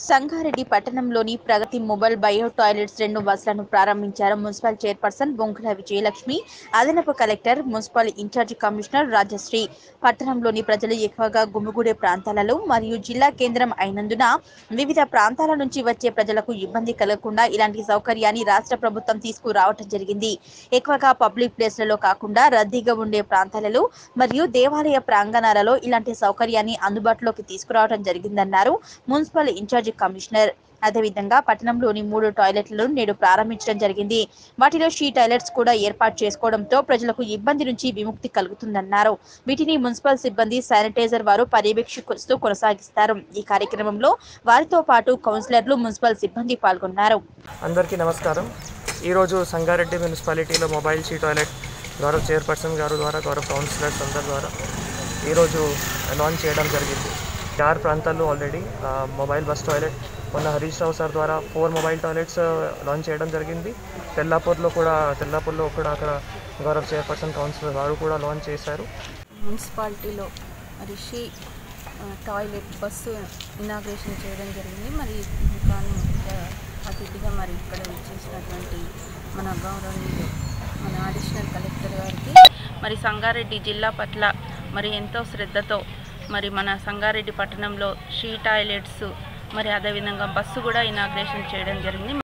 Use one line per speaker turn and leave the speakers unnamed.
సంగారెడ్డి పట్టణంలోని ప్రగతి mobile bio toilets రెండు బస్సులను ప్రారంభించారు మున్సిపల్ చైర్పర్సన్ బొంకుల విజయలక్ష్మి అదనపు collector municipal in-charge commissioner Rajasri పట్టణంలోని ప్రజలు ఎక్కువగా గుమిగూడే ప్రాంతాలలో మరియు జిల్లా కేంద్రం అయినందున వివిధ ప్రాంతాల నుంచి వచ్చే ప్రజలకు ఇబ్బంది కలగకుండా ఇలాంటి సౌకర్యాన్ని రాష్ట్ర ప్రభుత్వం తీసుకురావటం జరిగింది ఎక్కువగా పబ్లిక్ ప్లేస్లలో కాకుండా రద్దీగా ఉండే ప్రాంతాలలో మరియు దేవాలయ ప్రాంగణాలలో ఇలాంటి సౌకర్యాన్ని అందుబాటులోకి తీసుకురావడం జరిగిందన్నారు మున్సిపల్ ఇన్ఛార్జి కమిషనర్ అదేవిధంగా పట్టణంలోని మూడు టాయిలెట్లను నేడు ప్రారంభించడం జరిగింది వాటిలో షీ టాయిలెట్స్ కూడా ఏర్పాటు చేసుకోవడంతో ప్రజలకు ఇబ్బంది నుంచి విముక్తి కలుగుతుందన్నారు వీటిని మున్సిపల్ సిబ్బంది శానిటైజర్ వారు పర్యవేక్షిస్తూ కొనసాగిస్తారు ఈ కార్యక్రమంలో వారితో పాటు కౌన్సిలర్లు మున్సిపల్ సిబ్బంది పాల్గొన్నారు
అందరికీ నమస్కారం ఈరోజు సంగారెడ్డి మున్సిపాలిటీలో మొబైల్ షీ టాయిలెట్ గౌరవ చైర్పర్సన్ గారు ద్వారా గౌరవ కౌన్సిలర్స్ అందరి ద్వారా ఈరోజు లాంచ్ చేయడం జరిగింది ఆరు ప్రాంతాల్లో ఆల్రెడీ మొబైల్ బస్ టాయిలెట్ మొన్న హరీష్ రావు సార్ ద్వారా ఫోర్ మొబైల్ టాయిలెట్స్ లాంచ్ చేయడం జరిగింది తెల్లాపూర్లో కూడా తెల్లాపూర్లో కూడా అక్కడ గౌరవ చైర్పర్సన్ కౌన్సిలర్ వారు కూడా లాంచ్ చేశారు
మున్సిపాలిటీలో మరి షీ ఆ, టాయిలెట్ బస్సు ఇనాగ్రేషన్ చేయడం జరిగింది మరి కానీ అతిథిగా మరి ఇక్కడ వచ్చేసినటువంటి మన గౌరవనీయులు మన అడిషనల్ కలెక్టర్ గారికి మరి సంగారెడ్డి జిల్లా పట్ల మరి ఎంతో శ్రద్ధతో మరి మన సంగారెడ్డి పట్టణంలో షీ టాయిలెట్స్ మరి అదేవిధంగా బస్సు కూడా ఇనాగ్రేషన్ చేయడం జరిగింది